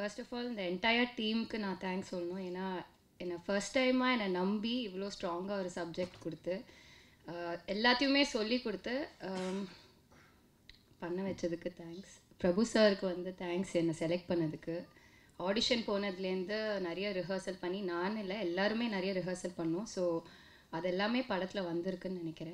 First of all இந்த entire டீமுக்கு நான் தேங்க்ஸ் சொல்லணும் ஏன்னா என்னை ஃபர்ஸ்ட் டைமாக என்னை நம்பி இவ்வளோ ஸ்ட்ராங்காக ஒரு சப்ஜெக்ட் கொடுத்து ஆஹ், எல்லாத்தையுமே சொல்லி கொடுத்து ஆம், பண்ண வச்சதுக்கு தேங்க்ஸ் பிரபு சாருக்கு வந்து தேங்க்ஸ் என்னை செலக்ட் பண்ணதுக்கு ஆடிஷன் போனதுலேருந்து நிறைய ரிஹர்சல் பண்ணி நான் இல்லை எல்லாருமே நிறைய ரிஹர்சல் பண்ணோம் ஸோ அது எல்லாமே படத்தில் வந்திருக்குன்னு நினைக்கிறேன்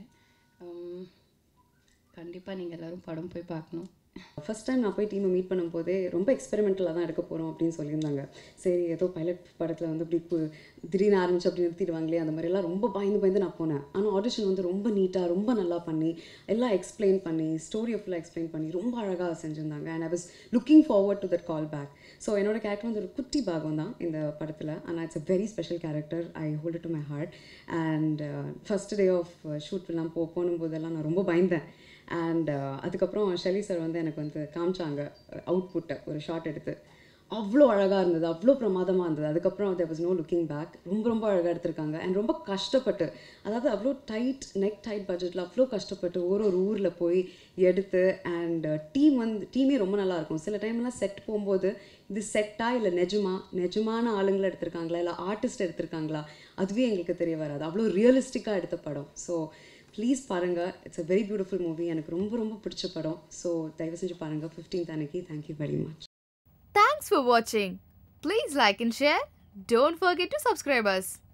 கண்டிப்பாக நீங்கள் எல்லோரும் படம் போய் பார்க்கணும் ஃபர்ஸ்ட் டைம் நான் போய் டீமை மீட் பண்ணும்போதே ரொம்ப எக்ஸ்பெரிமெண்டலாக தான் எடுக்க போகிறோம் அப்படின்னு சொல்லியிருந்தாங்க சரி ஏதோ பைலட் படத்தில் வந்து இப்படி கு- திடீர்னு ஆரம்பிச்சு அப்படி நிறுத்திடுவாங்களே அந்த மாதிரிலாம் ரொம்ப பயந்து பயந்து நான் போனேன் ஆனால் ஆடிஷன் வந்து ரொம்ப நீட்டாக ரொம்ப நல்லா பண்ணி எல்லாம் எக்ஸ்பிளைன் பண்ணி ஸ்டோரியை ஃபுல்லாக எக்ஸ்பிளைன் பண்ணி ரொம்ப அழகாக செஞ்சுருந்தாங்க and I was looking forward to that call back so என்னோட கேரக்டர் வந்து ஒரு குட்டி பாகம் தான் இந்த படத்தில் ஆனால் it's a very special character I hold to my heart and first day of ஷூட்லாம் போ போகும்போதெல்லாம் நான் ரொம்ப பயந்தேன் அண்ட் அதுக்கப்புறம் ஷெலி சார் வந்து எனக்கு வந்து காமிச்சாங்க அவுட்புட்டை ஒரு ஷாட் எடுத்து அவ்வளோ அழகாக இருந்தது அவ்வளோ பிரமாதமாக இருந்தது அதுக்கப்புறம் there was no looking back ரொம்ப ரொம்ப அழகாக எடுத்திருக்காங்க அண்ட் ரொம்ப கஷ்டப்பட்டு அதாவது அவ்வளோ டைட் நெக் டைட் பட்ஜெட்டில் அவ்வளோ கஷ்டப்பட்டு ஒரு ஒரு ஊரில் போய் எடுத்து அண்ட் டீம் வந்து டீமே ரொம்ப நல்லா இருக்கும் சில டைம்லாம் செட் போகும்போது இது செட்டா இல்லை நெஜமா நெஜமான ஆளுங்களை எடுத்திருக்காங்களா இல்லை ஆர்டிஸ்ட் எடுத்திருக்காங்களா அதுவே எங்களுக்கு தெரிய வராது அவ்வளோ ரியலிஸ்டிக்காக எடுத்த படம் ஸோ ப்ளீஸ் பாருங்கள் it's a very beautiful movie எனக்கு ரொம்ப ரொம்ப பிடிச்ச படம் ஸோ தயவு செஞ்சு பாருங்கள் ஃபிஃப்டீன்த் அன்னைக்கு thank you very much Thanks for watching. Please like and share. Don't forget to subscribe us.